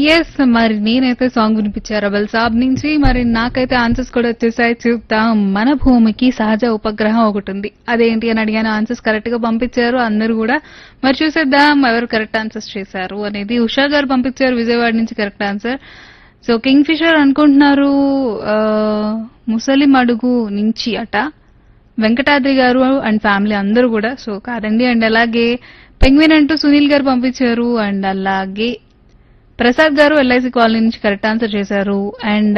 yes మరి నేనైతే song వినిపించారు అబల్ సాబ్ నుంచి మరి నాకైతే ఆన్సర్స్ కూడా వచ్చేసాయి చూద్దాం మన భూమికి సహజ ఉపగ్రహం ఒకటి ఉంది అదేంటి అని అడిగాను ఆన్సర్స్ కరెక్ట్ గా పంపించారు అందరూ కూడా మరి చూసేద్దాం ఎవరు కరెక్ట్ ఆన్సర్స్ చేశారు అనేది ఉషా గారు పంపించారు విజయవాడ నుంచి correct answer so kingfisher అనుకుంటున్నారు ఆ, ముసలి మడుగు నుంచి అట వెంకటాద్రి గారు అండ్ ఫ్యామిలీ అందరూ కూడా సో కాదండి అండ్ అలాగే పెంగ్విన్ అంటూ సునీల్ గారు పంపించారు అండ్ అలాగే ప్రసాద్ గారు ఎల్ఐసి కాలనీ నుంచి కరెక్ట్ ఆన్సర్ చేశారు and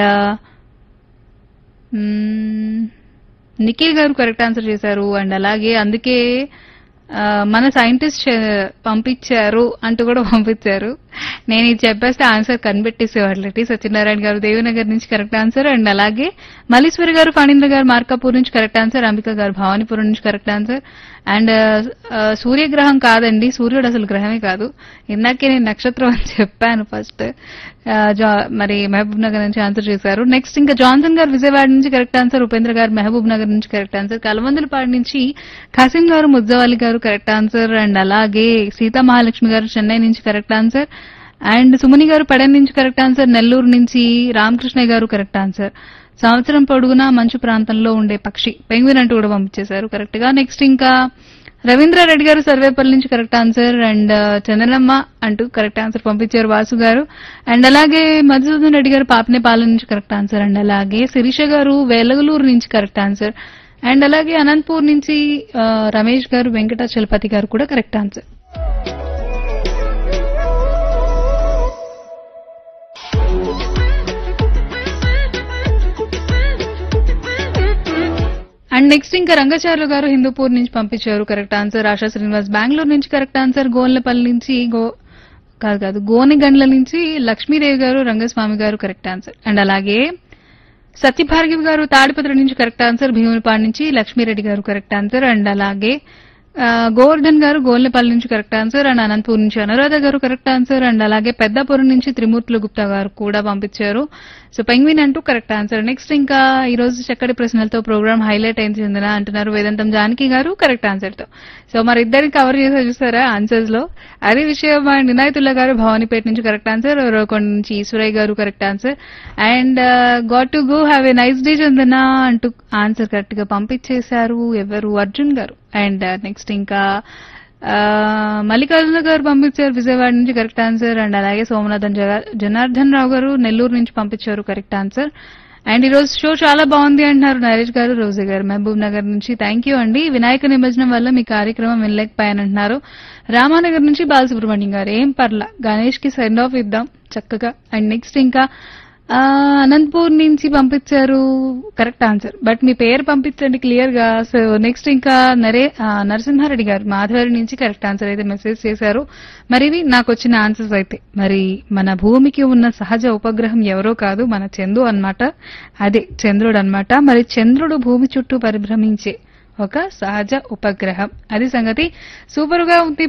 Nikhil garu correct answer చేశారు అండ్ అలాగే అందుకే ఆ, మన సైంటిస్ట్ చే- పంపించారు అంటూ కూడా పంపించారు నేను ఇది చెప్పేస్తే ఆన్సర్ కనిపెట్టేసేవాళ్ళటి సత్యనారాయణ గారు దేవినగర్ నుంచి కరెక్ట్ ఆన్సర్ అండ్ అలాగే మల్లీశ్వరి గారు ఫణీంద్ర గారు మార్కాపూర్ నుంచి కరెక్ట్ ఆన్సర్ అంబిక గారు భవానీపురం నుంచి కరెక్ట్ ఆన్సర్ అండ్ ఆ, సూర్యగ్రహం కాదండి సూర్యుడు అసలు గ్రహమే కాదు ఇందాకే నేను నక్షత్రం అని చెప్పాను ఫస్ట్ మరి మహబూబ్ నగర్ నుంచి ఆన్సర్ చేశారు నెక్స్ట్ ఇంకా జాన్సన్ గారు విజయవాడ నుంచి కరెక్ట్ ఆన్సర్ ఉపేంద్ర గారు మహబూబ్ నగర్ నుంచి కరెక్ట్ ఆన్సర్ కలవందులపాడు నుంచి ఖాసిం గారు ముజ్జవాలి గారు కరెక్ట్ ఆన్సర్ అండ్ అలాగే సీతా మహాలక్ష్మి గారు చెన్నై నుంచి కరెక్ట్ ఆన్సర్ అండ్ సుమని గారు పడన్ నుంచి కరెక్ట్ ఆన్సర్ నెల్లూరు నుంచి రామకృష్ణ గారు కరెక్ట్ ఆన్సర్ సంవత్సరం పొడుగునా మంచు ప్రాంతంలో ఉండే పక్షి పెంగ్విన్ అంటూ కూడా పంపించేశారు కరెక్ట్ గా నెక్స్ట్ ఇంకా రవీంద్ర రెడ్డి గారు సర్వేపల్లి నుంచి కరెక్ట్ ఆన్సర్ అండ్ చందనమ్మ అంటూ కరెక్ట్ ఆన్సర్ పంపించారు వాసు గారు అండ్ అలాగే మధుసూదన్ రెడ్డి గారు పాపనేపాలెం నుంచి కరెక్ట్ ఆన్సర్ అండ్ అలాగే శిరీష గారు వేలగలూరు నుంచి కరెక్ట్ ఆన్సర్ అండ్ అలాగే అనంతపూర్ నుంచి ఆ, రమేష్ గారు వెంకటాచలపతి గారు కూడా కరెక్ట్ ఆన్సర్ అండ్ నెక్స్ట్ ఇంకా రంగచార్య గారు హిందూపూర్ నుంచి పంపించారు కరెక్ట్ ఆన్సర్ ఆశా శ్రీనివాస్ బెంగళూరు నుంచి కరెక్ట్ ఆన్సర్ గోన్లపల్లి నుంచి గో కాదు కాదు గోనిగండ్ల నుంచి లక్ష్మీదేవి గారు రంగస్వామి గారు కరెక్ట్ ఆన్సర్ అండ్ అలాగే సత్యభార్గవి గారు తాడిపత్రి నుంచి కరెక్ట్ ఆన్సర్ భీమునిపాడు నుంచి లక్ష్మీరెడ్డి గారు కరెక్ట్ ఆన్సర్ అండ్ అలాగే ఆ, గోవర్ధన్ గారు గోల్నెపల్లి నుంచి కరెక్ట్ ఆన్సర్ అండ్ అనంతపూర్ నుంచి అనురాధ గారు కరెక్ట్ ఆన్సర్ అండ్ అలాగే పెద్దపురం నుంచి త్రిమూర్తులు గుప్తా గారు కూడా పంపించారు సో పెంగ్విన్ అంటూ కరెక్ట్ ఆన్సర్ నెక్స్ట్ ఇంకా ఈ రోజు చక్కటి ప్రశ్నలతో ప్రోగ్రామ్ హైలైట్ అయింది చెందిన అంటున్నారు వేదాంతం జానకి గారు కరెక్ట్ ఆన్సర్ తో సో మరి ఇద్దరిని కవర్ చేసే చూసారా ఆన్సర్స్ లో అదే విషయం అండ్ వినాయతుల్లా గారు భవానీపేట నుంచి కరెక్ట్ ఆన్సర్ రోకొండ నుంచి Eswaraiah garu correct answer and got to go have a nice day Chandana అంటూ ఆన్సర్ కరెక్ట్ గా పంపించేశారు ఎవరు అర్జున్ గారు అండ్ నెక్స్ట్ ఇంకా ఆ, మల్లికార్జున గారు పంపించారు విజయవాడ నుంచి కరెక్ట్ ఆన్సర్ అండ్ అలాగే సోమనాథన్ జగ- జనార్దన్ రావు గారు నెల్లూరు నుంచి పంపించారు కరెక్ట్ ఆన్సర్ అండ్ ఈ రోజు షో చాలా బాగుంది అంటున్నారు నరేష్ గారు రోజా గారు మహబూబ్ నగర్ నుంచి థ్యాంక్ యూ అండి వినాయక నిమజ్జనం వల్ల మీ కార్యక్రమం వినలేకపోయానంటున్నారు రామానగర్ నుంచి బాలసుబ్రహ్మణ్యం గారు ఏం పర్లా గణేష్ కి సెండ్ ఆఫ్ ఇద్దాం చక్కగా అండ్ నెక్స్ట్ ఇంకా ఆ, అనంతపూర్ నుంచి పంపించారు కరెక్ట్ ఆన్సర్ బట్ మీ పేరు పంపించండి క్లియర్ గా సో నెక్స్ట్ ఇంకా నరే ఆ, నరసింహారెడ్డి గారు మాధవరి నుంచి కరెక్ట్ ఆన్సర్ అయితే మెసేజ్ చేశారు మరి ఇవి నాకు వచ్చిన ఆన్సర్స్ అయితే మరి మన భూమికి ఉన్న సహజ ఉపగ్రహం ఎవరో కాదు మన చందు అన్నమాట అదే చంద్రుడు అన్నమాట మరి చంద్రుడు భూమి చుట్టూ పరిభ్రమించే ఒక సహజ ఉపగ్రహం అది సంగతి సూపర్ గా ఉంది